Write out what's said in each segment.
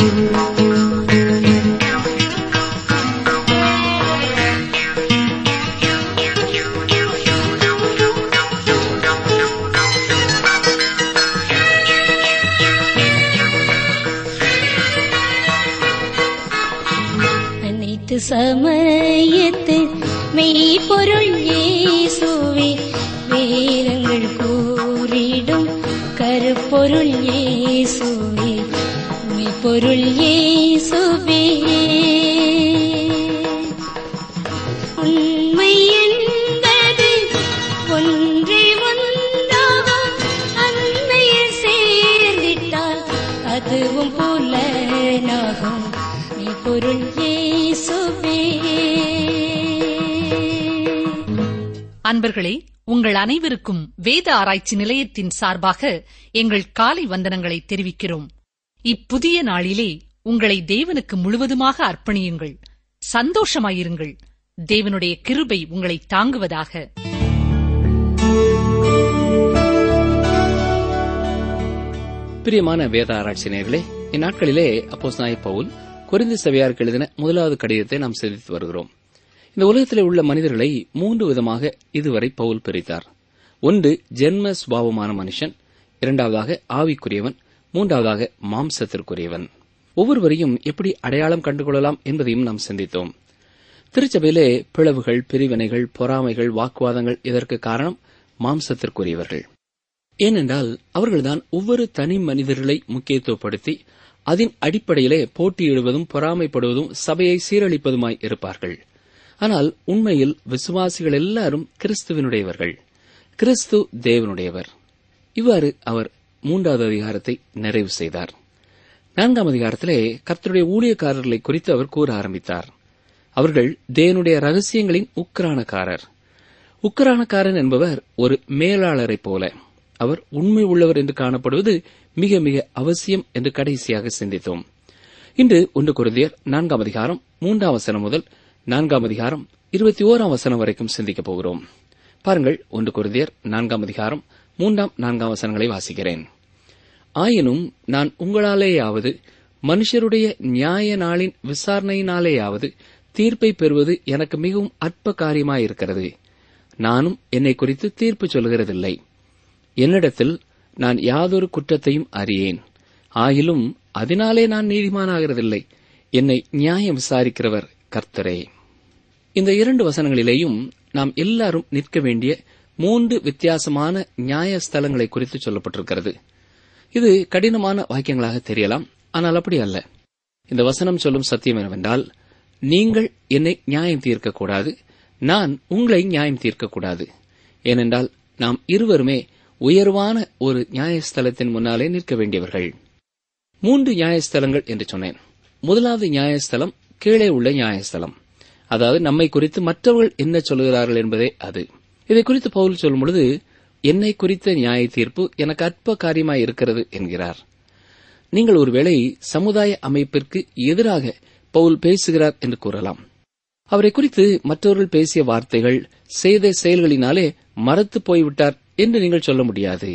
அனைத்து சமயத்து மெய்ப்பொருள் இயேசுவே வேதங்கள் கூறிடும் கருப்பொருள் இயேசுவே மெய்ப்பொருள் இயேசுவே உண்மை என்பது ஒன்றே ஒன்றாகும் அன்னையில் சேர்ந்திட்டால் அதுவும் புலனாகும் மெய்ப்பொருள் இயேசுவே அன்பர்களே உங்கள் அனைவருக்கும் வேத ஆராய்ச்சி நிலையத்தின் சார்பாக எங்கள் காலை வந்தனங்களை தெரிவிக்கிறோம் இப்புதிய நாளிலே உங்களை தேவனுக்கு முழுவதுமாக அர்ப்பணியுங்கள் சந்தோஷமாயிருங்கள் தேவனுடைய கிருபை உங்களை தாங்குவதாக பிரியமான வேத ஆராய்ச்சி நேயர்களே இந்நாட்களிலே அப்போஸ் நாய பவுல் குறைந்த சபையாருக்கு எழுதின முதலாவது கடிதத்தை நாம் சிந்தித்து வருகிறோம் இந்த உலகத்திலே உள்ள மனிதர்களை மூன்று விதமாக இதுவரை பவுல் பிரித்தார் ஒன்று ஜென்ம சுபாவமான மனுஷன் இரண்டாவதாக ஆவிக்குரியவன் மூன்றாவதாக மாம்சத்திற்குரியவன் ஒவ்வொருவரையும் எப்படி அடையாளம் கண்டுகொள்ளலாம் என்பதையும் நாம் சிந்தித்தோம் திருச்சபையிலே பிளவுகள் பிரிவினைகள் பொறாமைகள் வாக்குவாதங்கள் இதற்கு காரணம் மாம்சத்திற்குரியவர்கள் ஏனென்றால் அவர்கள்தான் ஒவ்வொரு தனி மனிதர்களை முக்கியத்துவப்படுத்தி அதன் அடிப்படையிலே போட்டியிடுவதும் பொறாமைப்படுவதும் சபையை சீரழிப்பதுமாய் இருப்பார்கள் ஆனால் உண்மையில் விசுவாசிகள் எல்லாரும் கிறிஸ்துவினுடையவர்கள் கிறிஸ்து தேவனுடையவர் இவ்வாறு அவர் மூன்றாவது அதிகாரத்தை நிறைவு செய்தார் நான்காம் அதிகாரத்திலே கர்த்தருடைய ஊழியக்காரர்களை குறித்து அவர் கூற ஆரம்பித்தார் அவர்கள் தேவனுடைய ரகசியங்களின் உக்கிரானக்காரர் உக்கிரானக்காரன் என்பவர் ஒரு மேலாளரைப் போல அவர் உண்மை உள்ளவர் என்று காணப்படுவது மிக மிக அவசியம் என்று கடைசியாக சிந்தித்தோம் இன்று ஒன்று குருதியர் நான்காம் அதிகாரம் மூன்றாம் வசனம் முதல் நான்காம் அதிகாரம் இருபத்தி ஓராம் வசனம் வரைக்கும் சிந்திக்கப் போகிறோம் பாருங்கள் ஒன்று குருதியர் நான்காம் அதிகாரம் மூன்றாம் நான்காம் வசனங்களை வாசிக்கிறேன் ஆயினும் நான் உங்களாலேயாவது மனுஷருடைய நியாய நாளின் விசாரணையினாலேயாவது தீர்ப்பை பெறுவது எனக்கு மிகவும் அற்ப காரியமாயிருக்கிறது நானும் என்னை குறித்து தீர்ப்பு சொல்கிறதில்லை என்னிடத்தில் நான் யாதொரு குற்றத்தையும் அறியேன் ஆயிலும் அதனாலே நான் நீதிமானாகிறதில்லை என்னை நியாயம் விசாரிக்கிறவர் கர்த்தரே இந்த இரண்டு வசனங்களிலேயும் நாம் எல்லாரும் நிற்க வேண்டிய மூன்று வித்தியாசமான நியாய ஸ்தலங்களை குறித்து சொல்லப்பட்டிருக்கிறது இது கடினமான வாக்கியங்களாக தெரியலாம் ஆனால் அப்படி அல்ல இந்த வசனம் சொல்லும் சத்தியம் என்னவென்றால் நீங்கள் என்னை நியாயம் தீர்க்கக்கூடாது நான் உங்களை நியாயம் தீர்க்கக்கூடாது ஏனென்றால் நாம் இருவருமே உயர்வான ஒரு நியாயஸ்தலத்தின் முன்னாலே நிற்க வேண்டியவர்கள் மூன்று நியாயஸ்தலங்கள் என்று சொன்னேன் முதலாவது நியாயஸ்தலம் கீழே உள்ள நியாயஸ்தலம் அதாவது நம்மை குறித்து மற்றவர்கள் என்ன சொல்கிறார்கள் என்பதே அது இதை குறித்து பவுல் சொல்லும் பொழுது என்னை குறித்த நியாய தீர்ப்பு எனக்கு அற்ப காரியமாய் இருக்கிறது என்கிறார் நீங்கள் ஒருவேளை சமுதாய அமைப்பிற்கு எதிராக பவுல் பேசுகிறார் என்று கூறலாம் அவரை குறித்து மற்றவர்கள் பேசிய வார்த்தைகள் செய்த செயல்களினாலே மறத்து போய்விட்டார் என்று நீங்கள் சொல்ல முடியாது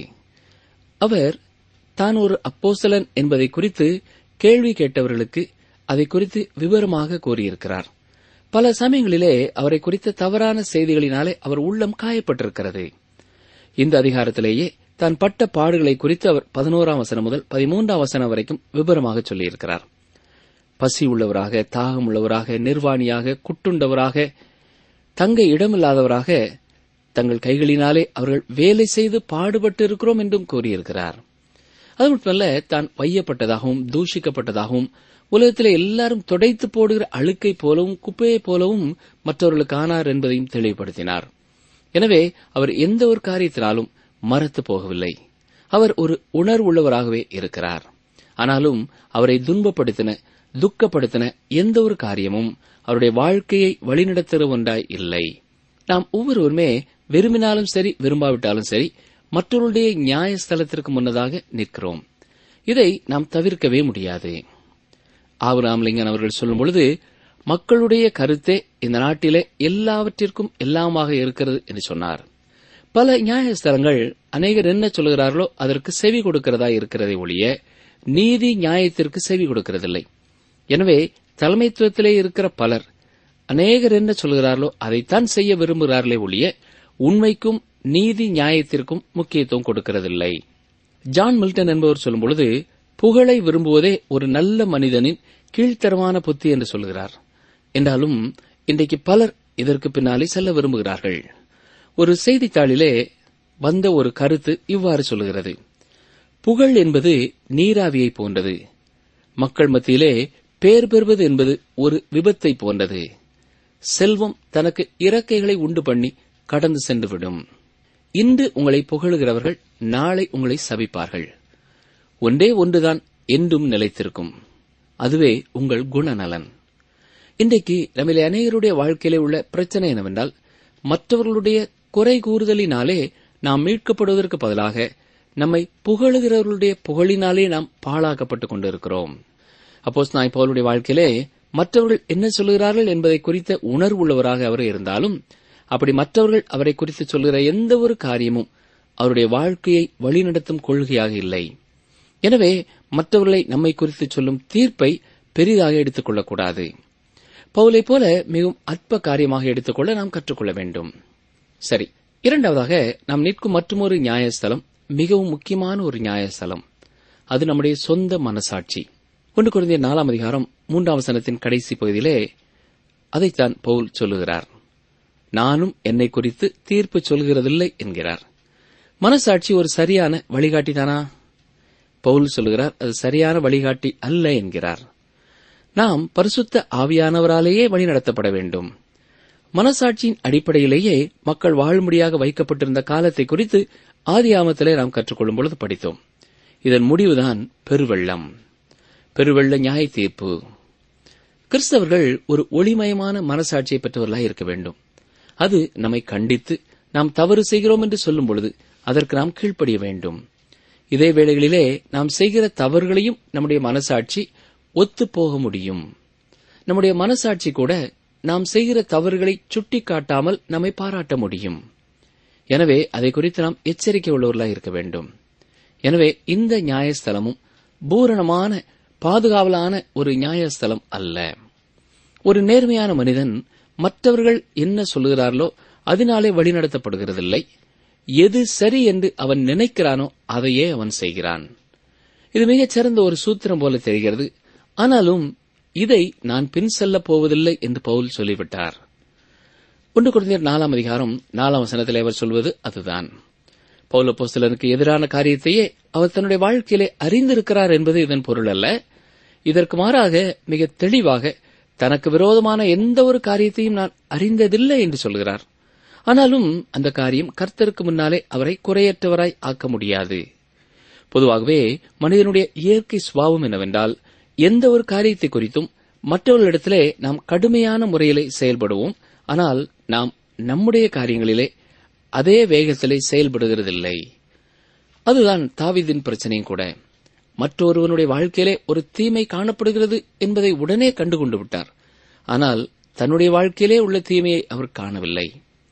அவர் தான் ஒரு அப்போஸ்தலன் என்பதை குறித்து கேள்வி கேட்டவர்களுக்கு அதை குறித்து விவரமாக கூறியிருக்கிறார் பல சமயங்களிலே அவரை குறித்த தவறான செய்திகளினாலே அவர் உள்ளம் காயப்பட்டிருக்கிறது இந்த அதிகாரத்திலேயே தான் பட்ட பாடுகளை குறித்து அவர் பதினோராம் வசனம் முதல் பதிமூன்றாம் வசனம் வரைக்கும் விவரமாக சொல்லியிருக்கிறார் பசி உள்ளவராக தாகம் உள்ளவராக நிர்வாணியாக குட்டுண்டவராக தங்க இடமில்லாதவராக தங்கள் கைகளினாலே அவர்கள் வேலை செய்து பாடுபட்டு இருக்கிறோம் என்றும் கூறியிருக்கிறார் அது மட்டுமல்ல தான் வையப்பட்டதாகவும் தூஷிக்கப்பட்டதாகவும் உலகத்திலே எல்லாரும் துடைத்து போடுகிற அழுக்கை போலவும் குப்பையைப் போலவும் மற்றவர்களுக்கு ஆனார் என்பதையும் தெளிவுபடுத்தினார் எனவே அவர் எந்த ஒரு காரியத்தினாலும் மறத்து போகவில்லை அவர் ஒரு உணர்வுள்ளவராகவே இருக்கிறார் ஆனாலும் அவரை துன்பப்படுத்தின துக்கப்படுத்தின எந்த ஒரு காரியமும் அவருடைய வாழ்க்கையை வழிநடத்துகிற ஒன்றாய் இல்லை நாம் ஒவ்வொருவருமே விரும்பினாலும் சரி விரும்பாவிட்டாலும் சரி மற்றவருடைய நியாயஸ்தலத்திற்கு முன்னதாக நிற்கிறோம் இதை நாம் தவிர்க்கவே முடியாது ஆபராமலிங்கன் அவர்கள் சொல்லும் பொழுது மக்களுடைய கருத்தே இந்த நாட்டிலே எல்லாவற்றிற்கும் எல்லாமாக இருக்கிறது என்று சொன்னார் பல நியாயஸ்தலங்கள் அநேகர் என்ன சொல்கிறார்களோ அதற்கு செவி கொடுக்கிறதா இருக்கிறதை ஒழிய நீதி நியாயத்திற்கு செவி கொடுக்கிறதில்லை எனவே தலைமைத்துவத்திலே இருக்கிற பலர் அநேகர் என்ன சொல்கிறார்களோ அதைத்தான் செய்ய விரும்புகிறார்களே ஒழிய உண்மைக்கும் நீதி நியாயத்திற்கும் முக்கியத்துவம் கொடுக்கிறதில்லை ஜான் மில்டன் என்பவர் சொல்லும்பொழுது புகழை விரும்புவதே ஒரு நல்ல மனிதனின் கீழ்த்தரமான புத்தி என்று சொல்கிறார் என்றாலும் இன்றைக்கு பலர் இதற்கு பின்னாலே செல்ல விரும்புகிறார்கள் ஒரு செய்தித்தாளிலே வந்த ஒரு கருத்து இவ்வாறு சொல்கிறது புகழ் என்பது நீராவியை போன்றது மக்கள் மத்தியிலே பேர் பெறுவது என்பது ஒரு விபத்தை போன்றது செல்வம் தனக்கு இறக்கைகளை உண்டு பண்ணி கடந்து சென்றுவிடும் இன்று உங்களை புகழுகிறவர்கள் நாளை உங்களை சபிப்பார்கள் ஒன்றே ஒன்றுதான் என்றும் நிலைத்திருக்கும் அதுவே உங்கள் குணநலன் இன்றைக்கு நம்மிலே அநேகருடைய வாழ்க்கையிலே உள்ள பிரச்சனை என்னவென்றால் மற்றவர்களுடைய குறை கூறுதலினாலே நாம் மீட்கப்படுவதற்கு பதிலாக நம்மை புகழுகிறவர்களுடைய புகழினாலே நாம் பாழாக்கப்பட்டுக் கொண்டிருக்கிறோம் அப்போஸ் நான் பவுலுடைய வாழ்க்கையிலே மற்றவர்கள் என்ன சொல்கிறார்கள் என்பதை குறித்த உணர்வுள்ளவராக அவர் இருந்தாலும் அப்படி மற்றவர்கள் அவரை குறித்து சொல்கிற எந்த ஒரு காரியமும் அவருடைய வாழ்க்கையை வழிநடத்தும் கொள்கையாக இல்லை எனவே மற்றவர்களை நம்மை குறித்து சொல்லும் தீர்ப்பை பெரிதாக எடுத்துக் கொள்ளக்கூடாது பவுலை போல மிகவும் அற்ப காரியமாக எடுத்துக்கொள்ள நாம் கற்றுக்கொள்ள வேண்டும் சரி இரண்டாவதாக நாம் நிற்கும் மற்றொரு நியாயஸ்தலம் மிகவும் முக்கியமான ஒரு நியாயஸ்தலம் அது நம்முடைய சொந்த மனசாட்சி ஒன்று குழந்தைய நாலாம் அதிகாரம் மூன்றாம் வசனத்தின் கடைசி பகுதியிலே அதைத்தான் பவுல் சொல்லுகிறார் நானும் என்னை குறித்து தீர்ப்பு சொல்கிறதில்லை என்கிறார் மனசாட்சி ஒரு சரியான வழிகாட்டிதானா பவுல் சொல்லுகிறார் அது சரியான வழிகாட்டி அல்ல என்கிறார் நாம் பரிசுத்த ஆவியானவராலேயே வழிநடத்தப்பட வேண்டும் மனசாட்சியின் அடிப்படையிலேயே மக்கள் வாழும்படியாக வைக்கப்பட்டிருந்த காலத்தை குறித்து ஆதியாமத்திலே நாம் கற்றுக்கொள்ளும் பொழுது படித்தோம் இதன் முடிவுதான் பெருவெள்ளம் பெருவெள்ள நியாய தீர்ப்பு கிறிஸ்தவர்கள் ஒரு ஒளிமயமான மனசாட்சியை பெற்றவர்களாக இருக்க வேண்டும் அது நம்மை கண்டித்து நாம் தவறு செய்கிறோம் என்று சொல்லும் பொழுது அதற்கு நாம் கீழ்ப்படிய வேண்டும் இதே வேளைகளிலே நாம் செய்கிற தவறுகளையும் நம்முடைய மனசாட்சி ஒத்துப்போக முடியும் நம்முடைய மனசாட்சி கூட நாம் செய்கிற தவறுகளை சுட்டிக்காட்டாமல் நம்மை பாராட்ட முடியும் எனவே அதை குறித்து நாம் எச்சரிக்கை உள்ளவர்களாக இருக்க வேண்டும் எனவே இந்த நியாயஸ்தலமும் பூரணமான பாதுகாவலான ஒரு நியாயஸ்தலம் அல்ல ஒரு நேர்மையான மனிதன் மற்றவர்கள் என்ன சொல்லுகிறார்களோ அதனாலே வழிநடத்தப்படுகிறதில்லை எது சரி என்று அவன் நினைக்கிறானோ அதையே அவன் செய்கிறான் இது மிகச் சிறந்த ஒரு சூத்திரம் போல தெரிகிறது ஆனாலும் இதை நான் பின் செல்லப் போவதில்லை என்று பவுல் சொல்லிவிட்டார் ஒன்று குழந்தையர் நாலாம் அதிகாரம் நாலாம் வசனத்தில் அவர் சொல்வது அதுதான் பௌலப்போஸ்தலனுக்கு எதிரான காரியத்தையே அவர் தன்னுடைய வாழ்க்கையிலே அறிந்திருக்கிறார் என்பது இதன் பொருள் அல்ல இதற்கு மாறாக மிக தெளிவாக தனக்கு விரோதமான எந்த ஒரு காரியத்தையும் நான் அறிந்ததில்லை என்று சொல்கிறார் ஆனாலும் அந்த காரியம் கர்த்தருக்கு முன்னாலே அவரை குறையற்றவராய் ஆக்க முடியாது பொதுவாகவே மனிதனுடைய இயற்கை சுபாவம் என்னவென்றால் எந்த ஒரு காரியத்தை குறித்தும் மற்றவர்களிடத்திலே நாம் கடுமையான முறையிலே செயல்படுவோம் ஆனால் நாம் நம்முடைய காரியங்களிலே அதே வேகத்திலே செயல்படுகிறதில்லை அதுதான் தாவீதின் பிரச்சனையும் கூட மற்றொருவனுடைய வாழ்க்கையிலே ஒரு தீமை காணப்படுகிறது என்பதை உடனே கண்டுகொண்டு விட்டார் ஆனால் தன்னுடைய வாழ்க்கையிலே உள்ள தீமையை அவர் காணவில்லை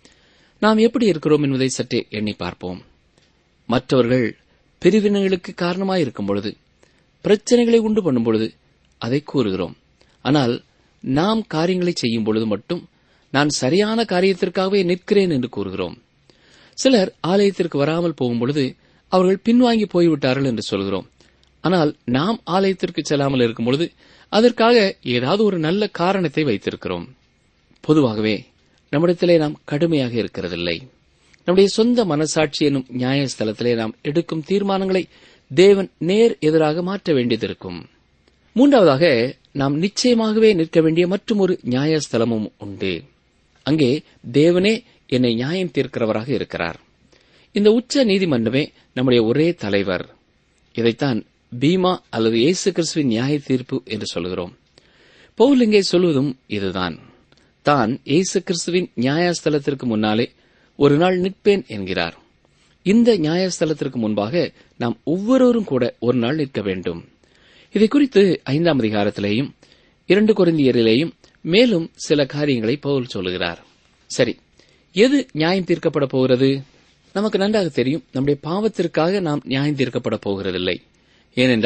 நாம் எப்படி இருக்கிறோம் என்பதை சற்றே எண்ணி பார்ப்போம் மற்றவர்கள் பிரிவினைகளுக்கு காரணமாயிருக்கும் பொழுது பிரச்சனைகளை உண்டு பண்ணும் பொழுது அதை கூறுகிறோம் ஆனால் நாம் காரியங்களை செய்யும் பொழுது மட்டும் நான் சரியான காரியத்திற்காகவே நிற்கிறேன் என்று கூறுகிறோம் சிலர் ஆலயத்திற்கு வராமல் போகும் பொழுது அவர்கள் பின்வாங்கி போய்விட்டார்கள் என்று சொல்கிறோம் ஆனால் நாம் ஆலயத்திற்கு செல்லாமல் இருக்கும் பொழுது அதற்காக ஏதாவது ஒரு நல்ல காரணத்தை வைத்திருக்கிறோம் பொதுவாகவே நம்மிடத்திலே நாம் கடுமையாக இருக்கிறதில்லை நம்முடைய சொந்த மனசாட்சி என்னும் நியாயஸ்தலத்திலே நாம் எடுக்கும் தீர்மானங்களை தேவன் நேர் எதிராக மாற்ற வேண்டியதிருக்கும் மூன்றாவதாக நாம் நிச்சயமாகவே நிற்க வேண்டிய மற்றும் ஒரு நியாயஸ்தலமும் உண்டு அங்கே தேவனே என்னை நியாயம் தீர்க்கிறவராக இருக்கிறார் இந்த உச்ச நீதிமன்றமே நம்முடைய ஒரே தலைவர் இதைத்தான் பீமா அல்லது இயேசு கிறிஸ்துவின் நியாய தீர்ப்பு என்று சொல்கிறோம் பவுல் இங்கே சொல்வதும் இதுதான் தான் இயேசு கிறிஸ்துவின் நியாயஸ்தலத்திற்கு முன்னாலே ஒரு நாள் நிற்பேன் என்கிறார் இந்த நியாயஸ்தலத்திற்கு முன்பாக நாம் ஒவ்வொருவரும் கூட ஒரு நாள் நிற்க வேண்டும் இதை குறித்து ஐந்தாம் அதிகாரத்திலேயும் இரண்டு குறைந்தியரிலேயும் மேலும் சில காரியங்களை பவுல் சொல்லுகிறார் சரி எது நியாயம் தீர்க்கப்பட போகிறது நமக்கு நன்றாக தெரியும் நம்முடைய பாவத்திற்காக நாம் நியாயம் தீர்க்கப்பட போகிறதில்லை ஏனென்றால்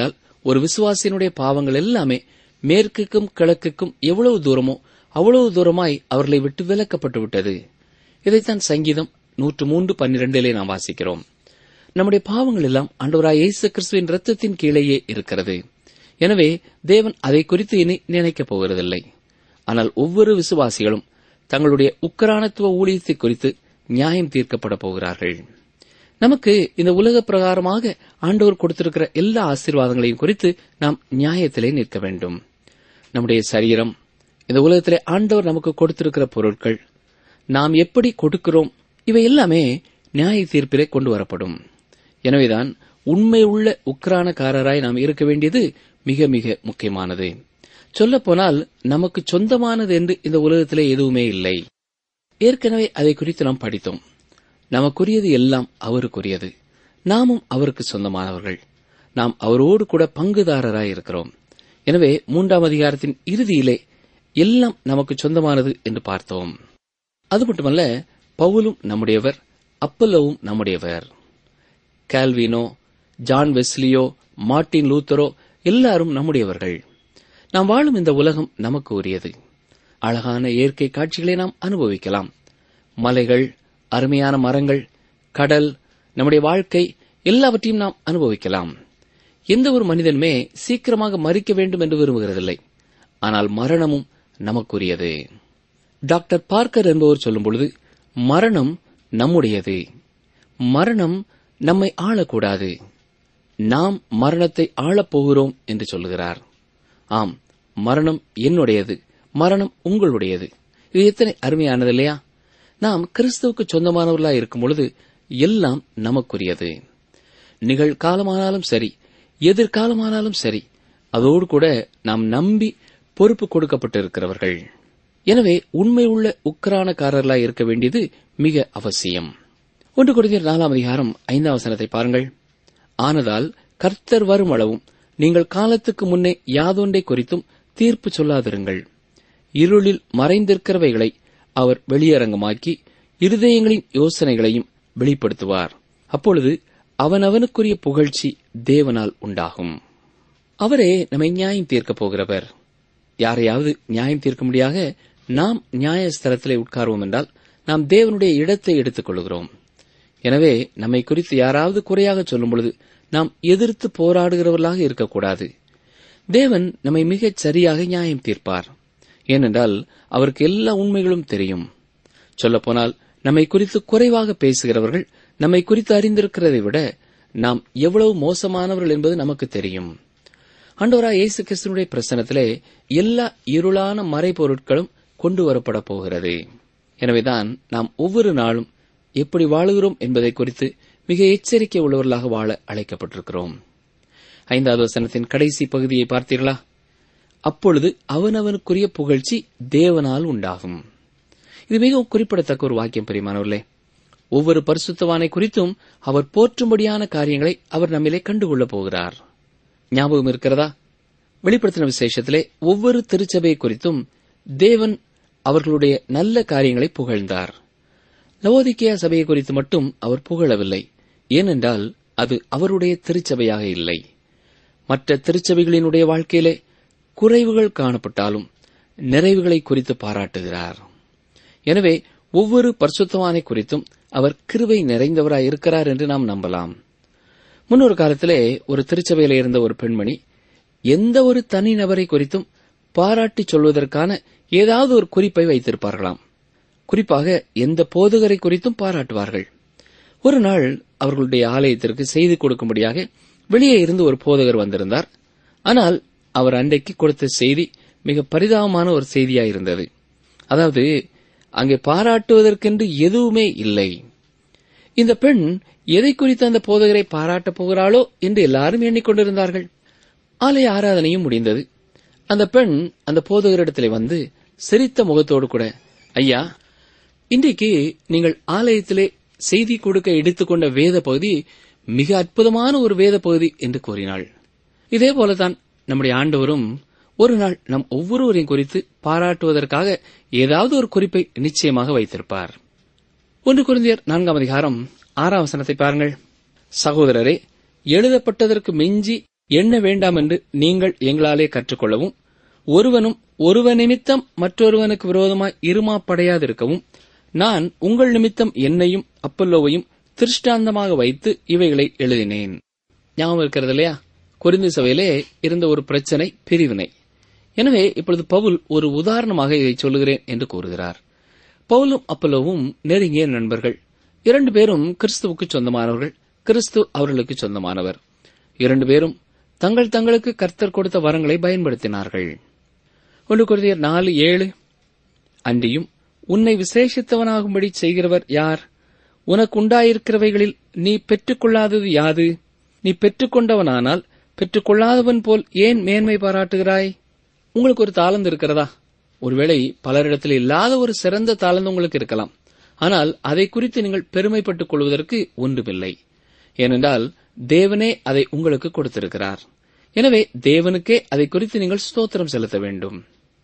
ஒரு விசுவாசியினுடைய பாவங்கள் எல்லாமே மேற்குக்கும் கிழக்குக்கும் எவ்வளவு தூரமோ அவ்வளவு தூரமாய் அவர்களை விட்டு விலக்கப்பட்டு விட்டது இதைத்தான் சங்கீதம் நூற்று மூன்று பன்னிரண்டிலே நாம் வாசிக்கிறோம் நம்முடைய பாவங்கள் எல்லாம் ஆண்டவராய் இயேசு கிறிஸ்துவின் ரத்தத்தின் கீழேயே இருக்கிறது எனவே தேவன் அதை குறித்து இனி நினைக்கப் போகிறதில்லை ஆனால் ஒவ்வொரு விசுவாசிகளும் தங்களுடைய உக்கரானத்துவ ஊழியத்தை குறித்து நியாயம் தீர்க்கப்பட போகிறார்கள் நமக்கு இந்த உலக பிரகாரமாக ஆண்டவர் கொடுத்திருக்கிற எல்லா ஆசீர்வாதங்களையும் குறித்து நாம் நியாயத்திலே நிற்க வேண்டும் நம்முடைய சரீரம் இந்த உலகத்திலே ஆண்டவர் நமக்கு கொடுத்திருக்கிற பொருட்கள் நாம் எப்படி கொடுக்கிறோம் இவை எல்லாமே நியாய தீர்ப்பிலே கொண்டு வரப்படும் எனவேதான் உண்மை உள்ள உக்ரானக்காரராய் நாம் இருக்க வேண்டியது மிக மிக முக்கியமானது சொல்லப்போனால் நமக்கு சொந்தமானது என்று இந்த உலகத்திலே எதுவுமே இல்லை ஏற்கனவே அதை குறித்து நாம் படித்தோம் நமக்குரியது எல்லாம் அவருக்குரியது நாமும் அவருக்கு சொந்தமானவர்கள் நாம் அவரோடு கூட பங்குதாரராய் இருக்கிறோம் எனவே மூன்றாம் அதிகாரத்தின் இறுதியிலே எல்லாம் நமக்கு சொந்தமானது என்று பார்த்தோம் அது மட்டுமல்ல பவுலும் நம்முடையவர் அப்பல்லோவும் நம்முடையவர் கால்வினோ ஜான் வெஸ்லியோ மார்ட்டின் லூத்தரோ எல்லாரும் நம்முடையவர்கள் நாம் வாழும் இந்த உலகம் நமக்கு உரியது அழகான இயற்கை காட்சிகளை நாம் அனுபவிக்கலாம் மலைகள் அருமையான மரங்கள் கடல் நம்முடைய வாழ்க்கை எல்லாவற்றையும் நாம் அனுபவிக்கலாம் எந்த ஒரு மனிதனுமே சீக்கிரமாக மறிக்க வேண்டும் என்று விரும்புகிறதில்லை ஆனால் மரணமும் நமக்குரியது டாக்டர் பார்க்கர் என்பவர் சொல்லும் பொழுது மரணம் நம்முடையது மரணம் நம்மை ஆளக்கூடாது நாம் மரணத்தை ஆளப் போகிறோம் என்று சொல்லுகிறார் ஆம் மரணம் என்னுடையது மரணம் உங்களுடையது இது எத்தனை அருமையானது இல்லையா நாம் கிறிஸ்துவுக்கு சொந்தமானவர்களாய் இருக்கும் பொழுது எல்லாம் நமக்குரியது நிகழ்காலமானாலும் சரி எதிர்காலமானாலும் சரி அதோடு கூட நாம் நம்பி பொறுப்பு கொடுக்கப்பட்டிருக்கிறவர்கள் எனவே உண்மை உள்ள உக்கரானக்காரர்களாய் இருக்க வேண்டியது மிக அவசியம் ஒன்று கொடுத்தீர் நாலாம் அதிகாரம் ஐந்தாம் வசனத்தை பாருங்கள் ஆனதால் கர்த்தர் வரும் அளவும் நீங்கள் காலத்துக்கு முன்னே யாதொன்றை குறித்தும் தீர்ப்பு சொல்லாதிருங்கள் இருளில் மறைந்திருக்கிறவைகளை அவர் வெளியரங்கமாக்கி இருதயங்களின் யோசனைகளையும் வெளிப்படுத்துவார் அப்பொழுது அவனவனுக்குரிய புகழ்ச்சி தேவனால் உண்டாகும் அவரே நம்மை நியாயம் தீர்க்கப் போகிறவர் யாரையாவது நியாயம் தீர்க்க முடியாக நாம் நியாயஸ்தலத்திலே உட்கார்வோம் என்றால் நாம் தேவனுடைய இடத்தை எடுத்துக் கொள்கிறோம் எனவே நம்மை குறித்து யாராவது குறையாக சொல்லும் பொழுது நாம் எதிர்த்து போராடுகிறவர்களாக இருக்கக்கூடாது தேவன் நம்மை மிகச் சரியாக நியாயம் தீர்ப்பார் ஏனென்றால் அவருக்கு எல்லா உண்மைகளும் தெரியும் சொல்லப்போனால் நம்மை குறித்து குறைவாக பேசுகிறவர்கள் நம்மை குறித்து அறிந்திருக்கிறதை விட நாம் எவ்வளவு மோசமானவர்கள் என்பது நமக்கு தெரியும் ஆண்டவரா இயேசு கிறிஸ்துனுடைய பிரசனத்திலே எல்லா இருளான மறைபொருட்களும் கொண்டு வரப்பட போகிறது எனவேதான் நாம் ஒவ்வொரு நாளும் எப்படி வாழுகிறோம் என்பதை குறித்து மிக எச்சரிக்கை உள்ளவர்களாக வாழ அழைக்கப்பட்டிருக்கிறோம் ஐந்தாவது வசனத்தின் கடைசி பகுதியை பார்த்தீர்களா அப்பொழுது அவனவனுக்குரிய புகழ்ச்சி தேவனால் உண்டாகும் இது மிகவும் குறிப்பிடத்தக்க ஒரு வாக்கியம் பெரியமானவர்களே ஒவ்வொரு பரிசுத்தவானை குறித்தும் அவர் போற்றும்படியான காரியங்களை அவர் நம்மிலே கண்டுகொள்ளப் போகிறார் ஞாபகம் இருக்கிறதா வெளிப்படுத்தின விசேஷத்திலே ஒவ்வொரு திருச்சபையை குறித்தும் தேவன் அவர்களுடைய நல்ல காரியங்களை புகழ்ந்தார் லவோதிக்கேயா சபையை குறித்து மட்டும் அவர் புகழவில்லை ஏனென்றால் அது அவருடைய திருச்சபையாக இல்லை மற்ற திருச்சபைகளினுடைய வாழ்க்கையிலே குறைவுகள் காணப்பட்டாலும் நிறைவுகளை குறித்து பாராட்டுகிறார் எனவே ஒவ்வொரு பரிசுத்தவானை குறித்தும் அவர் கிருவை நிறைந்தவராய் இருக்கிறார் என்று நாம் நம்பலாம் முன்னொரு காலத்திலே ஒரு திருச்சபையில இருந்த ஒரு பெண்மணி எந்த ஒரு தனி நபரை குறித்தும் பாராட்டி சொல்வதற்கான ஏதாவது ஒரு குறிப்பை வைத்திருப்பார்களாம் குறிப்பாக எந்த போதகரை குறித்தும் பாராட்டுவார்கள் ஒரு நாள் அவர்களுடைய ஆலயத்திற்கு செய்தி கொடுக்கும்படியாக வெளியே இருந்து ஒரு போதகர் வந்திருந்தார் ஆனால் அவர் அன்றைக்கு கொடுத்த செய்தி மிக பரிதாபமான ஒரு செய்தியாயிருந்தது அதாவது அங்கே பாராட்டுவதற்கென்று எதுவுமே இல்லை இந்த பெண் எதை குறித்து அந்த போதகரை பாராட்டப் போகிறாளோ என்று எல்லாரும் எண்ணிக்கொண்டிருந்தார்கள் ஆலய ஆராதனையும் முடிந்தது அந்த பெண் அந்த போதகரிடத்திலே வந்து சிரித்த முகத்தோடு கூட ஐயா இன்றைக்கு நீங்கள் ஆலயத்திலே செய்தி கொடுக்க எடுத்துக்கொண்ட வேத பகுதி மிக அற்புதமான ஒரு வேத பகுதி என்று கூறினாள் இதே போலதான் நம்முடைய ஆண்டவரும் ஒரு நாள் நம் ஒவ்வொருவரையும் குறித்து பாராட்டுவதற்காக ஏதாவது ஒரு குறிப்பை நிச்சயமாக வைத்திருப்பார் ஒன்று குருந்தியர் நான்காம் அதிகாரம் ஆறாம் வசனத்தை பாருங்கள் சகோதரரே எழுதப்பட்டதற்கு மிஞ்சி எண்ண வேண்டாம் என்று நீங்கள் எங்களாலே கற்றுக்கொள்ளவும் ஒருவனும் ஒருவ நிமித்தம் மற்றொருவனுக்கு விரோதமாய் இருமாப்படையாதிருக்கவும் நான் உங்கள் நிமித்தம் என்னையும் அப்பல்லோவையும் திருஷ்டாந்தமாக வைத்து இவைகளை எழுதினேன் ஞாபகம் இருக்கிறது இல்லையா கொரிந்து சபையிலே இருந்த ஒரு பிரச்சனை பிரிவினை எனவே இப்பொழுது பவுல் ஒரு உதாரணமாக இதை சொல்லுகிறேன் என்று கூறுகிறார் பவுலும் அப்பல்லோவும் நெருங்கிய நண்பர்கள் இரண்டு பேரும் கிறிஸ்துவுக்கு சொந்தமானவர்கள் கிறிஸ்து அவர்களுக்கு சொந்தமானவர் இரண்டு பேரும் தங்கள் தங்களுக்கு கர்த்தர் கொடுத்த வரங்களை பயன்படுத்தினார்கள் ஒன்று குருதியர் நாலு ஏழு அன்றியும் உன்னை விசேஷித்தவனாகும்படி செய்கிறவர் யார் உனக்கு உண்டாயிருக்கிறவைகளில் நீ பெற்றுக்கொள்ளாதது யாது நீ பெற்றுக்கொண்டவனானால் பெற்றுக்கொள்ளாதவன் போல் ஏன் மேன்மை பாராட்டுகிறாய் உங்களுக்கு ஒரு தாளந்து இருக்கிறதா ஒருவேளை பலரிடத்தில் இல்லாத ஒரு சிறந்த தாளந்து உங்களுக்கு இருக்கலாம் ஆனால் அதை குறித்து நீங்கள் பெருமைப்பட்டுக் கொள்வதற்கு ஒன்றுமில்லை ஏனென்றால் தேவனே அதை உங்களுக்கு கொடுத்திருக்கிறார் எனவே தேவனுக்கே அதை குறித்து நீங்கள் ஸ்தோத்திரம் செலுத்த வேண்டும்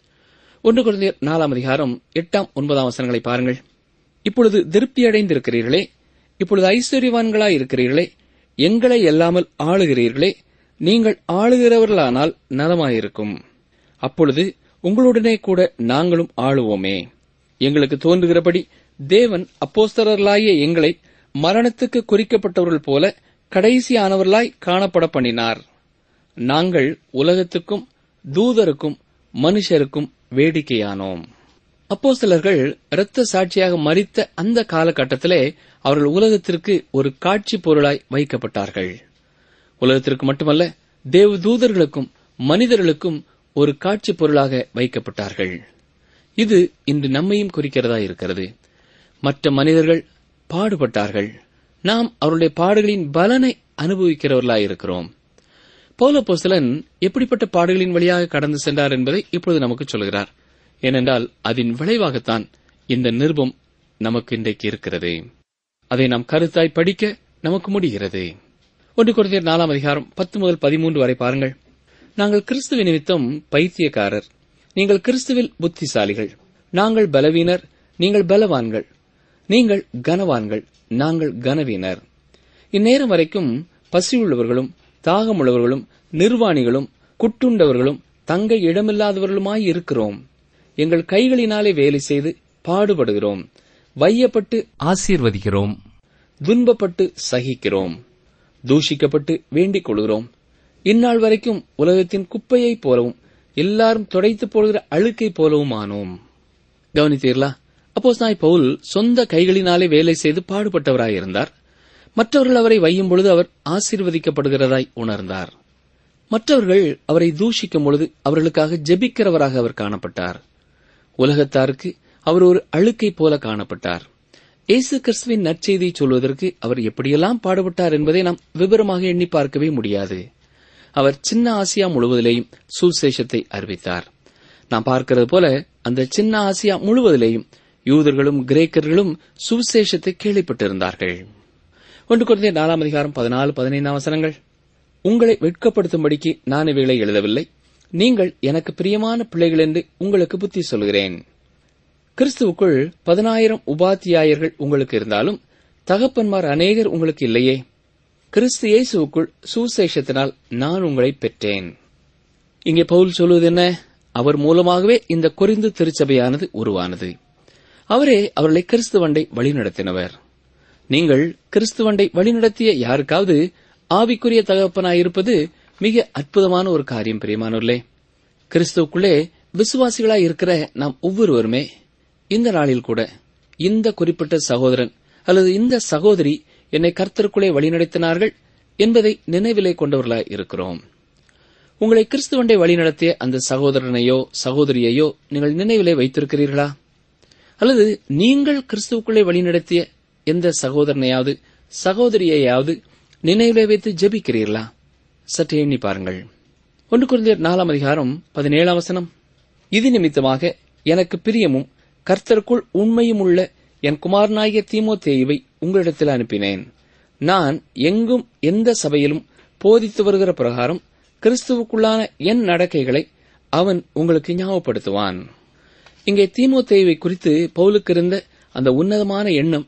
ஒன்று குழந்தையர் நாலாம் அதிகாரம் எட்டாம் ஒன்பதாம் வசனங்களை பாருங்கள் இப்பொழுது திருப்தியடைந்திருக்கிறீர்களே இப்பொழுது ஐஸ்வர்யவான்களாய் இருக்கிறீர்களே எங்களை எல்லாமல் ஆளுகிறீர்களே நீங்கள் ஆளுகிறவர்களானால் நலமாயிருக்கும் அப்பொழுது உங்களுடனே கூட நாங்களும் ஆளுவோமே எங்களுக்கு தோன்றுகிறபடி தேவன் அப்போஸ்தலர்களாகிய எங்களை மரணத்துக்கு குறிக்கப்பட்டவர்கள் போல கடைசியானவர்களாய் காணப்பட பண்ணினார் நாங்கள் உலகத்துக்கும் தூதருக்கும் மனுஷருக்கும் வேடிக்கையானோம் அப்போஸ்தலர்கள் இரத்த சாட்சியாக மறித்த அந்த காலகட்டத்திலே அவர்கள் உலகத்திற்கு ஒரு காட்சி பொருளாய் வைக்கப்பட்டார்கள் உலகத்திற்கு மட்டுமல்ல தேவ தூதர்களுக்கும் மனிதர்களுக்கும் ஒரு காட்சி பொருளாக வைக்கப்பட்டார்கள் இது இன்று நம்மையும் குறிக்கிறதா இருக்கிறது மற்ற மனிதர்கள் பாடுபட்டார்கள் நாம் அவருடைய பாடுகளின் பலனை அனுபவிக்கிறவர்களாயிருக்கிறோம் பௌலப்போஸ்தலன் எப்படிப்பட்ட பாடுகளின் வழியாக கடந்து சென்றார் என்பதை இப்பொழுது நமக்கு சொல்கிறார் ஏனென்றால் அதன் விளைவாகத்தான் இந்த நிருபம் நமக்கு இன்றைக்கு இருக்கிறது அதை நாம் கருத்தாய் படிக்க நமக்கு முடிகிறது ஒன்று குறைந்தர் நாலாம் அதிகாரம் பத்து முதல் பதிமூன்று வரை பாருங்கள் நாங்கள் கிறிஸ்துவ நிமித்தம் பைத்தியக்காரர் நீங்கள் கிறிஸ்துவில் புத்திசாலிகள் நாங்கள் பலவீனர் நீங்கள் பலவான்கள் நீங்கள் கனவான்கள் நாங்கள் கனவீனர் இந்நேரம் வரைக்கும் பசியுள்ளவர்களும் தாகமுள்ளவர்களும் நிர்வாணிகளும் குட்டுண்டவர்களும் தங்க இடமில்லாதவர்களுமாய் இருக்கிறோம் எங்கள் கைகளினாலே வேலை செய்து பாடுபடுகிறோம் வையப்பட்டு ஆசீர்வதிக்கிறோம் துன்பப்பட்டு சகிக்கிறோம் தூஷிக்கப்பட்டு வேண்டிக் கொள்கிறோம் இந்நாள் வரைக்கும் உலகத்தின் குப்பையைப் போலவும் எல்லாரும் துடைத்து போடுகிற அழுக்கைப் போலவும் ஆனோம் கவனித்தீர்களா அப்போஸ் நாய் பவுல் சொந்த கைகளினாலே வேலை செய்து பாடுபட்டவராயிருந்தார் மற்றவர்கள் அவரை வையும் பொழுது அவர் ஆசீர்வதிக்கப்படுகிறதாய் உணர்ந்தார் மற்றவர்கள் அவரை தூஷிக்கும் பொழுது அவர்களுக்காக ஜெபிக்கிறவராக அவர் காணப்பட்டார் உலகத்தாருக்கு அவர் ஒரு அழுக்கை போல காணப்பட்டார் இயேசு கிறிஸ்துவின் நற்செய்தியை சொல்வதற்கு அவர் எப்படியெல்லாம் பாடுபட்டார் என்பதை நாம் விவரமாக எண்ணி பார்க்கவே முடியாது அவர் சின்ன ஆசியா முழுவதிலேயும் சுசேஷத்தை அறிவித்தார் நாம் பார்க்கிறது போல அந்த சின்ன ஆசியா முழுவதிலேயும் யூதர்களும் கிரேக்கர்களும் சுவிசேஷத்தை கேள்விப்பட்டிருந்தார்கள் ஒன்று குறைந்த நாலாம் அதிகாரம் பதினாலு பதினைந்தாம் வசனங்கள் உங்களை வெட்கப்படுத்தும்படிக்கு நான் இவைகளை எழுதவில்லை நீங்கள் எனக்கு பிரியமான பிள்ளைகள் என்று உங்களுக்கு புத்தி சொல்கிறேன் கிறிஸ்துவுக்குள் பதினாயிரம் உபாத்தியாயர்கள் உங்களுக்கு இருந்தாலும் தகப்பன்மார் அநேகர் உங்களுக்கு இல்லையே கிறிஸ்து இயேசுவுக்குள் சுசேஷத்தினால் நான் உங்களை பெற்றேன் இங்கே பவுல் சொல்வது என்ன அவர் மூலமாகவே இந்த குறிந்து திருச்சபையானது உருவானது அவரே அவர்களை கிறிஸ்துவண்டை வழிநடத்தினவர் நீங்கள் கிறிஸ்துவண்டை வழிநடத்திய யாருக்காவது ஆவிக்குரிய தகப்பனாயிருப்பது மிக அற்புதமான ஒரு காரியம் பிரியமானவர்களே கிறிஸ்துவுக்குள்ளே விசுவாசிகளாய் இருக்கிற நாம் ஒவ்வொருவருமே இந்த நாளில் கூட இந்த குறிப்பிட்ட சகோதரன் அல்லது இந்த சகோதரி என்னை கர்த்தருக்குள்ளே வழிநடத்தினார்கள் என்பதை நினைவிலே கொண்டவர்களாய் இருக்கிறோம் உங்களை கிறிஸ்துவண்டை வழிநடத்திய அந்த சகோதரனையோ சகோதரியையோ நீங்கள் நினைவிலே வைத்திருக்கிறீர்களா அல்லது நீங்கள் கிறிஸ்துவுக்குள்ளே வழிநடத்திய எந்த சகோதரனையாவது சகோதரியையாவது நினைவிலே வைத்து ஜெபிக்கிறீர்களா சற்று எண்ணி பாருங்கள் ஒன்று குழந்தையர் நாலாம் அதிகாரம் பதினேழாம் வசனம் இது நிமித்தமாக எனக்கு பிரியமும் கர்த்தருக்குள் உண்மையும் உள்ள என் குமாரனாகிய தீமோத்தேயுவை உங்களிடத்தில் அனுப்பினேன் நான் எங்கும் எந்த சபையிலும் போதித்து வருகிற பிரகாரம் கிறிஸ்துவுக்குள்ளான என் நடக்கைகளை அவன் உங்களுக்கு ஞாபகப்படுத்துவான் இங்கே தீமோத்தேயுவை குறித்து பவுலுக்கு இருந்த அந்த உன்னதமான எண்ணம்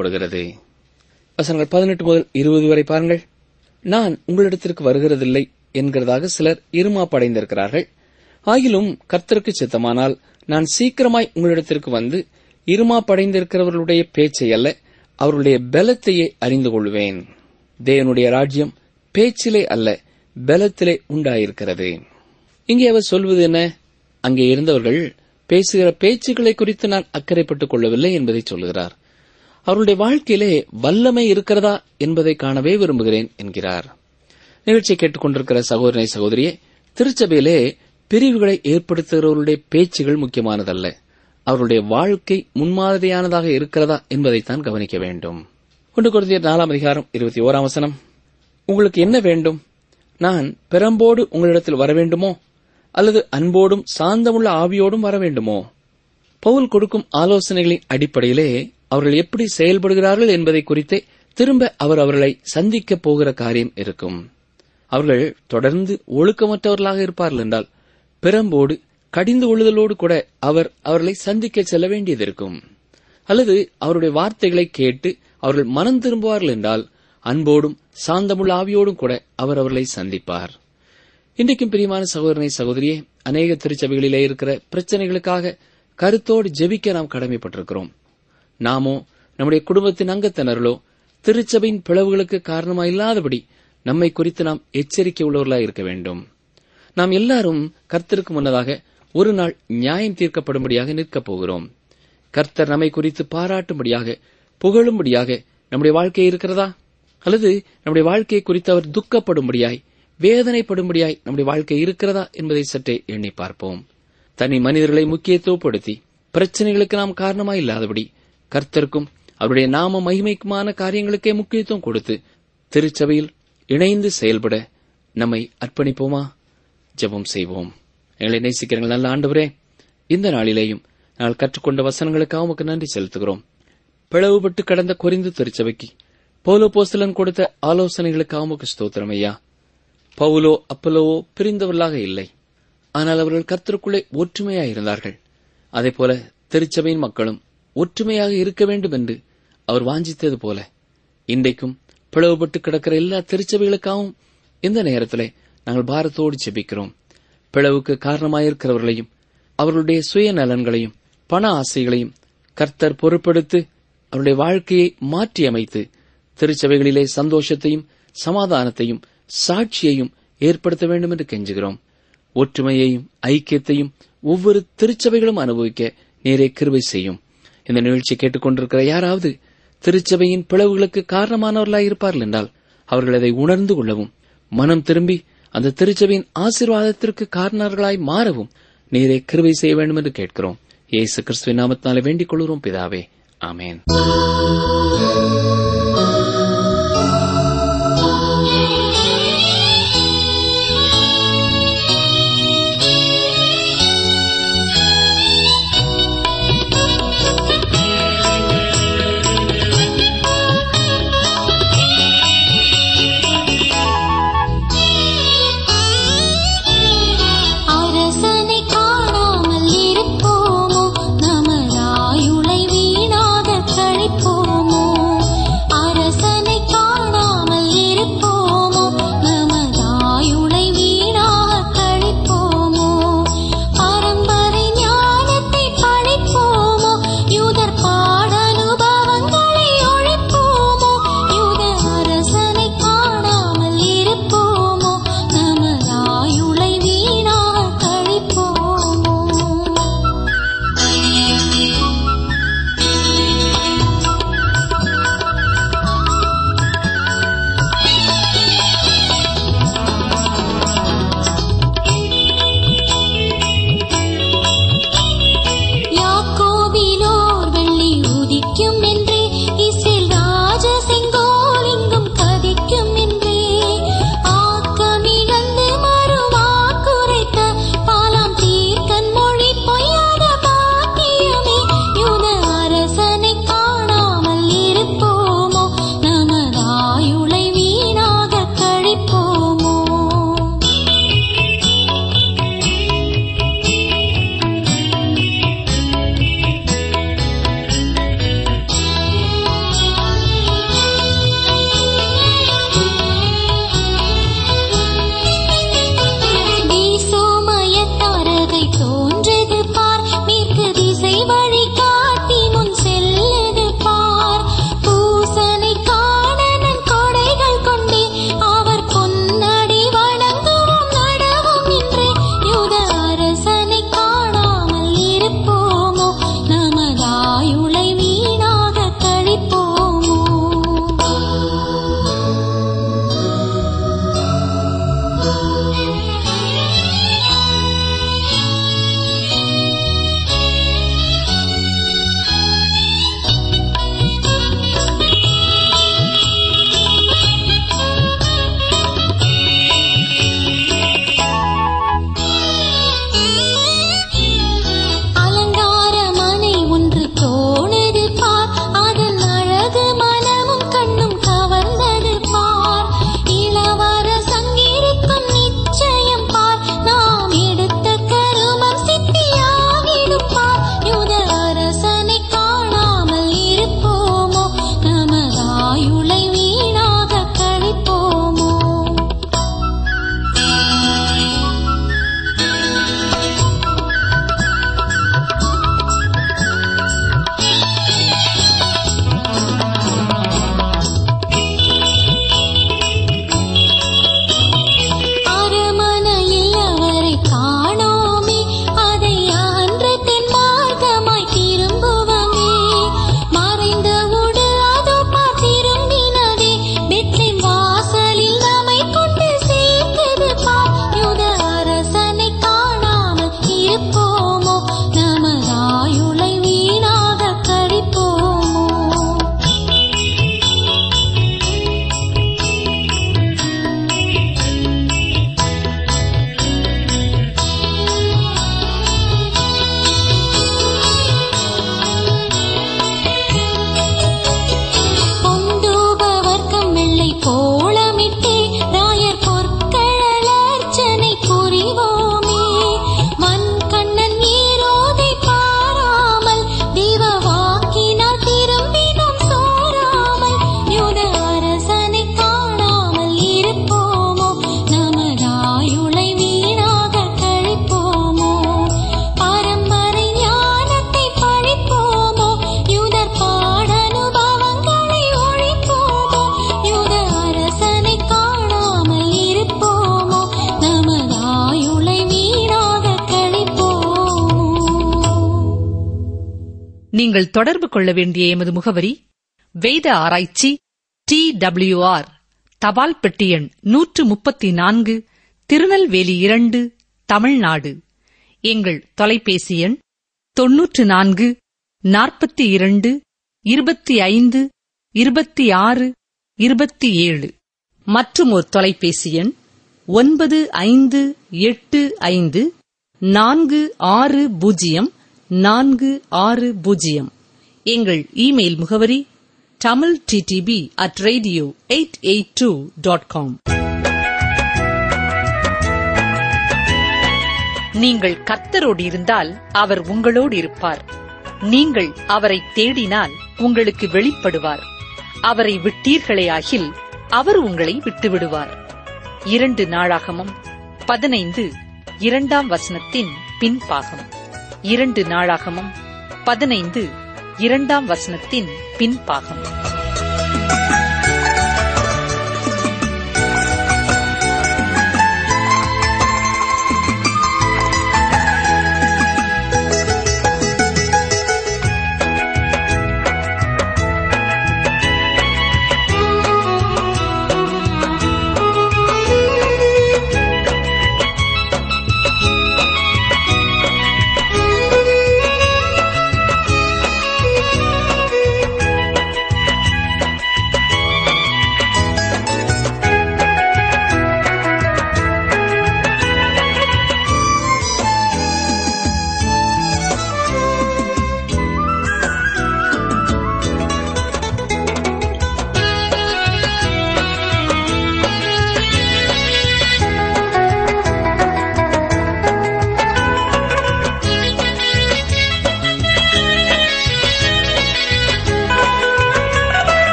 வெளிப்படுத்தப்படுகிறது வசனங்கள் பதினெட்டு முதல் இருபது வரை பாருங்கள் நான் உங்களிடத்திற்கு வருகிறதில்லை என்கிறதாக சிலர் இருமாப்படைந்திருக்கிறார்கள் ஆகிலும் கர்த்தருக்கு சித்தமானால் நான் சீக்கிரமாய் உங்களிடத்திற்கு வந்து இருமாப்படைந்திருக்கிறவர்களுடைய பேச்சை அல்ல அவர்களுடைய பலத்தையே அறிந்து கொள்வேன் தேவனுடைய ராஜ்யம் பேச்சிலே அல்ல பலத்திலே உண்டாயிருக்கிறது இங்கே அவர் சொல்வது என்ன அங்கே இருந்தவர்கள் பேசுகிற பேச்சுக்களை குறித்து நான் அக்கறைப்பட்டுக் கொள்ளவில்லை என்பதை சொல்லுகிறார் அவருடைய வாழ்க்கையிலே வல்லமை இருக்கிறதா என்பதை காணவே விரும்புகிறேன் என்கிறார் நிகழ்ச்சியை கேட்டுக்கொண்டிருக்கிற சகோதரனை சகோதரியே திருச்சபையிலே பிரிவுகளை ஏற்படுத்துகிறவர்களுடைய பேச்சுகள் முக்கியமானதல்ல அவருடைய வாழ்க்கை முன்மாதிரியானதாக இருக்கிறதா என்பதைத்தான் கவனிக்க வேண்டும் ஒன்று கொடுத்திய நாலாம் அதிகாரம் இருபத்தி ஓராம் வசனம் உங்களுக்கு என்ன வேண்டும் நான் பெரம்போடு உங்களிடத்தில் வர வேண்டுமோ அல்லது அன்போடும் சாந்தமுள்ள ஆவியோடும் வர வேண்டுமோ பவுல் கொடுக்கும் ஆலோசனைகளின் அடிப்படையிலே அவர்கள் எப்படி செயல்படுகிறார்கள் என்பதை குறித்தே திரும்ப அவர் அவர்களை சந்திக்கப் போகிற காரியம் இருக்கும் அவர்கள் தொடர்ந்து ஒழுக்கமற்றவர்களாக இருப்பார்கள் என்றால் பெரம்போடு கடிந்து கொள்ளுதலோடு கூட அவர் அவர்களை சந்திக்க செல்ல வேண்டியது இருக்கும் அல்லது அவருடைய வார்த்தைகளை கேட்டு அவர்கள் மனம் திரும்புவார்கள் என்றால் அன்போடும் சாந்தமுள்ள ஆவியோடும் கூட அவர் அவர்களை சந்திப்பார் இன்றைக்கும் பிரியமான சகோதரனை சகோதரியே அநேக திருச்சபைகளிலே இருக்கிற பிரச்சனைகளுக்காக கருத்தோடு ஜெபிக்க நாம் கடமைப்பட்டிருக்கிறோம் நாமோ நம்முடைய குடும்பத்தின் அங்கத்தினர்களோ திருச்சபையின் பிளவுகளுக்கு காரணமாயில்லாதபடி நம்மை குறித்து நாம் எச்சரிக்கை உள்ளவர்களாக இருக்க வேண்டும் நாம் எல்லாரும் கர்த்தருக்கு முன்னதாக ஒரு நாள் நியாயம் தீர்க்கப்படும்படியாக நிற்கப் போகிறோம் கர்த்தர் நம்மை குறித்து பாராட்டும்படியாக புகழும்படியாக நம்முடைய வாழ்க்கை இருக்கிறதா அல்லது நம்முடைய வாழ்க்கையை குறித்து அவர் துக்கப்படும்படியாய் வேதனைப்படும்படியாய் நம்முடைய வாழ்க்கை இருக்கிறதா என்பதை சற்றே எண்ணி பார்ப்போம் தனி மனிதர்களை முக்கியத்துவப்படுத்தி பிரச்சனைகளுக்கு நாம் காரணமாய் இல்லாதபடி கர்த்தருக்கும் அவருடைய நாம மகிமைக்குமான காரியங்களுக்கே முக்கியத்துவம் கொடுத்து திருச்சபையில் இணைந்து செயல்பட நம்மை அர்ப்பணிப்போமா ஜெபம் செய்வோம் எங்களை நேசிக்கிறீர்கள் நல்ல ஆண்டவரே இந்த நாளிலேயும் நாங்கள் கற்றுக்கொண்ட வசனங்களுக்காக உமக்கு நன்றி செலுத்துகிறோம் பிளவுபட்டு கடந்த குறிந்து திருச்சபைக்கு பௌலோ போஸ்தலன் கொடுத்த ஆலோசனைகளுக்காக உமக்கு ஸ்தோத்திரம் ஐயா பவுலோ அப்பலோவோ பிரிந்தவர்களாக இல்லை ஆனால் அவர்கள் கர்த்தருக்குள்ளே ஒற்றுமையாயிருந்தார்கள் அதேபோல திருச்சபையின் மக்களும் ஒற்றுமையாக இருக்க வேண்டும் என்று அவர் வாஞ்சித்தது போல இன்றைக்கும் பிளவுபட்டு கிடக்கிற எல்லா திருச்சபைகளுக்காகவும் இந்த நேரத்திலே நாங்கள் பாரத்தோடு செபிக்கிறோம் பிளவுக்கு காரணமாயிருக்கிறவர்களையும் அவர்களுடைய சுயநலன்களையும் பண ஆசைகளையும் கர்த்தர் பொறுப்படுத்து அவருடைய வாழ்க்கையை மாற்றி அமைத்து திருச்சபைகளிலே சந்தோஷத்தையும் சமாதானத்தையும் சாட்சியையும் ஏற்படுத்த வேண்டும் என்று கெஞ்சுகிறோம் ஒற்றுமையையும் ஐக்கியத்தையும் ஒவ்வொரு திருச்சபைகளும் அனுபவிக்க நேரே கிருபை செய்யும் இந்த நிகழ்ச்சி கேட்டுக்கொண்டிருக்கிற யாராவது திருச்சபையின் பிளவுகளுக்கு காரணமானவர்களாய் இருப்பார்கள் என்றால் அவர்கள் அதை உணர்ந்து கொள்ளவும் மனம் திரும்பி அந்த திருச்சபையின் ஆசீர்வாதத்திற்கு காரணர்களாய் மாறவும் நீரே கிருபை செய்ய வேண்டும் என்று கேட்கிறோம் இயேசு கிறிஸ்துவின் நாமத்தினாலே வேண்டிக் கொள்கிறோம் பிதாவே ஆமேன் அரசனை காணாமல் இருப்போமோ நமதாயுளை வீணாக கழிப்போமோ நீங்கள் தொடர்பு கொள்ள வேண்டிய எமது முகவரி வேத ஆராய்ச்சி டி டபிள்யூஆர் தபால் பெட்டி எண் நூற்று முப்பத்தி நான்கு திருநெல்வேலி இரண்டு தமிழ்நாடு எங்கள் தொலைபேசி எண் தொன்னூற்று நான்கு நாற்பத்தி இரண்டு இருபத்தி ஐந்து இருபத்தி ஆறு இருபத்தி ஏழு மற்றும் ஒரு தொலைபேசி எண் ஒன்பது ஐந்து எட்டு ஐந்து நான்கு ஆறு பூஜ்ஜியம் நான்கு ஆறு பூஜ்ஜியம் எங்கள் இமெயில் முகவரி Tamil DTP at radio eight eight two dot com நீங்கள் கர்த்தரோடு இருந்தால் அவர் உங்களோடு இருப்பார் நீங்கள் அவரை தேடினால் உங்களுக்கு வெளிப்படுவார் அவரை விட்டீர்களே ஆகில் அவர் உங்களை விட்டுவிடுவார் இரண்டு நாளாகமும் பதினைந்து இரண்டாம் வசனத்தின் பின்பாகம் இரண்டு நாளாகமும் பதினைந்து இரண்டாம் வசனத்தின் பின்பாகம்